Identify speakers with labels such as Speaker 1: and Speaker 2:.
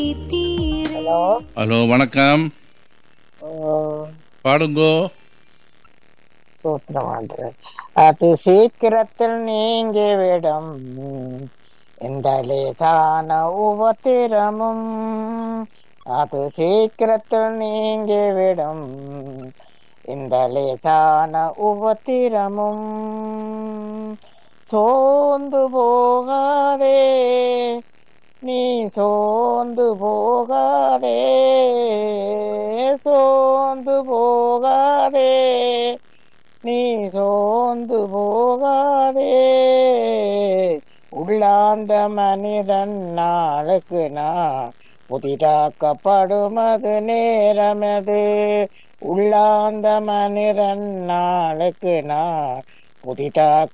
Speaker 1: hello
Speaker 2: hello வணக்கம் பாடுங்கோ
Speaker 1: சூத்திரமாண்டது அது சீக்கிரத்தில் நீங்கிவிடும் இந்த லேசான உபத்திரமும் அது சீக்கிரத்தில் நீங்கிவிடும் இந்த லேசான உபத்திரமும் சோர்ந்து போகாதே நீ சோர்ந்து போகாதே சோர்ந்து போகாதே நீ சோர்ந்து போகாதே உள்ளாந்த மனிதன் நாளுக்கு நான் புதிதாக்கப்படுமது நேரமது உள்ளாந்த மனிதன் நாளுக்கு நான் புதிதாக்க